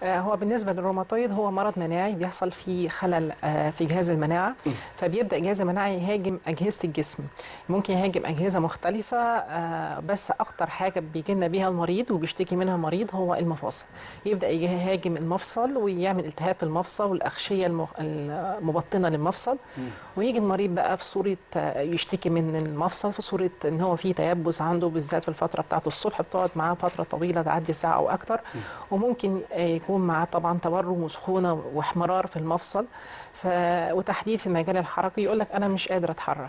آه، هو بالنسبه للروماتويد هو مرض مناعي بيحصل فيه خلل آه، في جهاز المناعه فبيبدا الجهاز المناعي يهاجم اجهزه الجسم ممكن يهاجم اجهزه مختلفه آه، بس اكتر حاجه بيجي لنا بيها المريض وبيشتكي منها المريض هو المفاصل يبدا يهاجم المفصل ويعمل التهاب في المفصل والاغشيه المخ- المبطنه للمفصل ويجي المريض بقى في صوره آه، يشتكي من المفصل في صوره ان هو في تيبس عنده بالذات في الفتره بتاعه الصبح بتقعد معاه فتره طويله تعدي ساعه او اكتر وممكن آه، يكون معاه طبعا تورم وسخونه واحمرار في المفصل ف... وتحديد في المجال الحركي يقول لك انا مش قادر اتحرك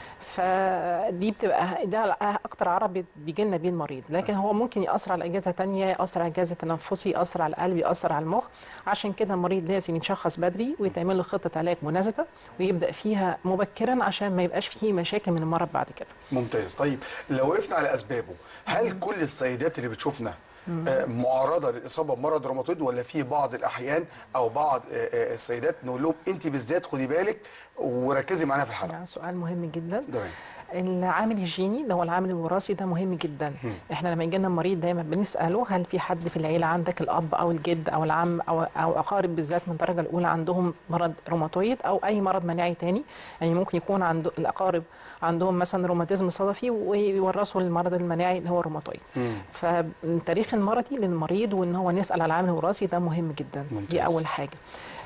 فدي بتبقى ده اكتر عرض بيجي لنا بيه المريض لكن هو ممكن ياثر على اجهزه تانية ياثر على الجهاز التنفسي ياثر على القلب ياثر على المخ عشان كده المريض لازم يتشخص بدري ويتعمل له خطه علاج مناسبه ويبدا فيها مبكرا عشان ما يبقاش فيه مشاكل من المرض بعد كده ممتاز طيب لو وقفنا على اسبابه هل كل السيدات اللي بتشوفنا آه، معرضه للاصابه بمرض روماتويد ولا في بعض الاحيان او بعض آه، آه، السيدات نقول لهم انت بالذات خدي بالك وركزي معانا في الحلقه يعني سؤال مهم جدا تمام العامل الجيني اللي هو العامل الوراثي ده مهم جدا احنا لما يجي لنا مريض دايما بنساله هل في حد في العيله عندك الاب او الجد او العم او او اقارب بالذات من الدرجه الاولى عندهم مرض روماتويد او اي مرض مناعي تاني يعني ممكن يكون عند الاقارب عندهم مثلا روماتيزم صدفي ويورثوا المرض المناعي اللي هو الروماتويد فالتاريخ المرضي للمريض وان هو نسال على العامل الوراثي ده مهم جدا ممتاز. دي اول حاجه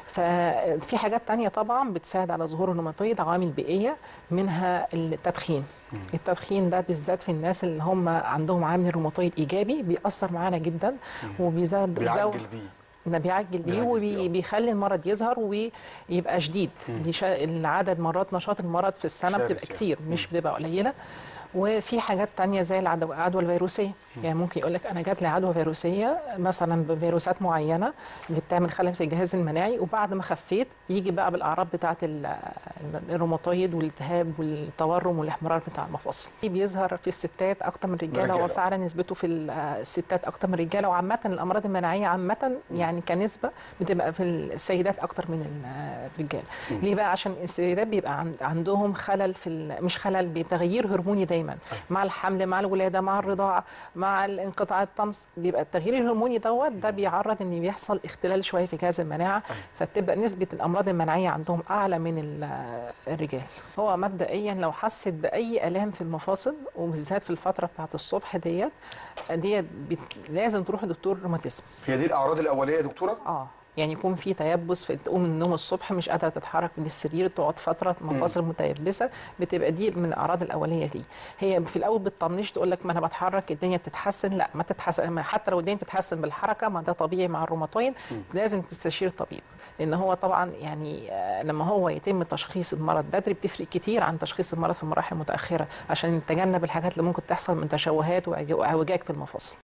ففي حاجات تانية طبعا بتساعد على ظهور الروماتويد عوامل بيئية منها التدخين التدخين ده بالذات في الناس اللي هم عندهم عامل الروماتويد إيجابي بيأثر معانا جدا وبيزود بيعجل بيه ما بيعجل بيه بيعجل بيه، آه. وبيخلي المرض يظهر ويبقى شديد بيشا... العدد مرات نشاط المرض في السنة شرس بتبقى يعني. كتير مش بتبقى قليلة وفي حاجات تانية زي العدوى العدوى الفيروسية يعني ممكن يقول لك أنا جات لي عدوى فيروسية مثلا بفيروسات معينة اللي بتعمل خلل في الجهاز المناعي وبعد ما خفيت يجي بقى بالأعراض بتاعة ال- ال- الروماتويد والالتهاب والتورم والإحمرار بتاع المفاصل بيظهر في الستات أكتر من الرجالة الرجالة. هو فعلا نسبته في الستات أكتر من الرجالة وعامة الأمراض المناعية عامة يعني كنسبة بتبقى في السيدات أكتر من الرجال ليه بقى عشان السيدات بيبقى عن- عندهم خلل في ال- مش خلل بتغيير هرموني دايما مع الحمل مع الولاده مع الرضاعه مع انقطاع الطمس بيبقى التغيير الهرموني دوت ده بيعرض ان بيحصل اختلال شويه في جهاز المناعه فتبدا نسبه الامراض المناعيه عندهم اعلى من ال- الرجال هو مبدئيا لو حست باي الام في المفاصل وبالذات في الفتره بتاعت الصبح ديت ديت بت- لازم تروح لدكتور روماتيزم هي دي الاعراض الاوليه يا دكتوره اه يعني يكون في تيبس في تقوم من النوم الصبح مش قادره تتحرك من السرير تقعد فتره مفاصل متيبسه بتبقى دي من الاعراض الاوليه دي هي في الاول بتطنش تقول لك ما انا بتحرك الدنيا بتتحسن لا ما تتحسن ما حتى لو الدنيا بتتحسن بالحركه ما ده طبيعي مع الروماتويد لازم تستشير طبيب لان هو طبعا يعني آه، لما هو يتم تشخيص المرض بدري بتفرق كتير عن تشخيص المرض في المراحل المتاخره عشان نتجنب الحاجات اللي ممكن تحصل من تشوهات وإعج- واعوجاج في المفاصل